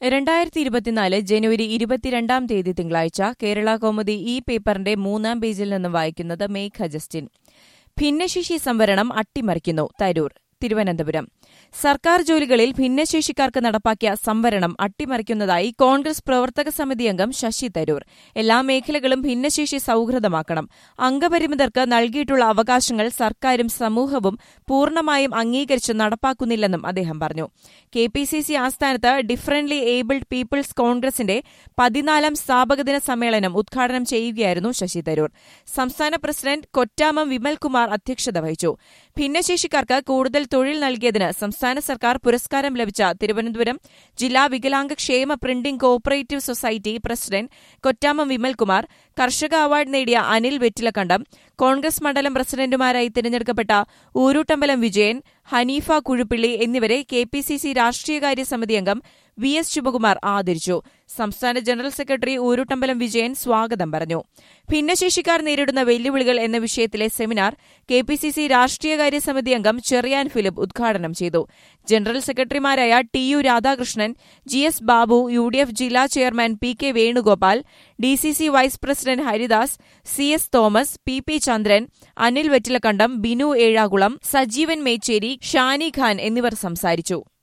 രണ്ടായിരത്തി ഇരുപത്തിനാല് ജനുവരി ഇരുപത്തിരണ്ടാം തീയതി തിങ്കളാഴ്ച കേരള കൗമുദി ഈ പേപ്പറിന്റെ മൂന്നാം പേജിൽ നിന്ന് വായിക്കുന്നത് മേഘ ജസ്റ്റിൻ ഭിന്നശേഷി സംവരണം അട്ടിമറിക്കുന്നു തരൂർ തിരുവനന്തപുരം സർക്കാർ ജോലികളിൽ ഭിന്നശേഷിക്കാർക്ക് നടപ്പാക്കിയ സംവരണം അട്ടിമറിക്കുന്നതായി കോൺഗ്രസ് പ്രവർത്തക സമിതി അംഗം ശശി തരൂർ എല്ലാ മേഖലകളും ഭിന്നശേഷി സൌഹൃദമാക്കണം അംഗപരിമിതർക്ക് നൽകിയിട്ടുള്ള അവകാശങ്ങൾ സർക്കാരും സമൂഹവും പൂർണ്ണമായും അംഗീകരിച്ച് നടപ്പാക്കുന്നില്ലെന്നും അദ്ദേഹം പറഞ്ഞു കെ പി സി സി ആസ്ഥാനത്ത് ഡിഫറന്റ്ലി ഏബിൾഡ് പീപ്പിൾസ് കോൺഗ്രസിന്റെ പതിനാലാം സ്ഥാപകദിന സമ്മേളനം ഉദ്ഘാടനം ചെയ്യുകയായിരുന്നു ശശി തരൂർ സംസ്ഥാന പ്രസിഡന്റ് കൊറ്റാമം വിമൽകുമാർ അധ്യക്ഷത വഹിച്ചു ഭിന്നശേഷിക്കാർക്ക് കൂടുതൽ തൊഴിൽ നൽകിയതിന് സംസ്ഥാന സർക്കാർ പുരസ്കാരം ലഭിച്ച തിരുവനന്തപുരം ജില്ലാ വികലാംഗ ക്ഷേമ printing cooperative society president Kottamam Vimalkumar കർഷക അവാർഡ് നേടിയ അനിൽ വെറ്റിലക്കണ്ടം കോൺഗ്രസ് മണ്ഡലം പ്രസിഡന്റുമാരായി തിരഞ്ഞെടുക്കപ്പെട്ട ഊരൂട്ടമ്പലം വിജയൻ ഹനീഫ കുഴുപ്പിള്ളി എന്നിവരെ കെ പി സി സി രാഷ്ട്രീയകാര്യ സമിതി അംഗം വി എസ് ശിവകുമാർ ആദരിച്ചു സംസ്ഥാന ജനറൽ സെക്രട്ടറി ഊരുട്ടമ്പലം വിജയൻ സ്വാഗതം പറഞ്ഞു ഭിന്നശേഷിക്കാർ നേരിടുന്ന വെല്ലുവിളികൾ എന്ന വിഷയത്തിലെ seminar K P C C രാഷ്ട്രീയകാര്യ സമിതി അംഗം ചെറിയാൻ ഫിലിപ്പ് ഉദ്ഘാടനം ചെയ്തു ജനറൽ സെക്രട്ടറിമാരായ T U Radhakrishnan G S Babu U D F ജില്ലാ chairman P K Venugopal D C C vice president Haridas C S Thomas P P Chandran Anil Vettilakandam Binu Ezhamkulam Sajeevan Mecheri Shani Khan എന്നിവർ സംസാരിച്ചു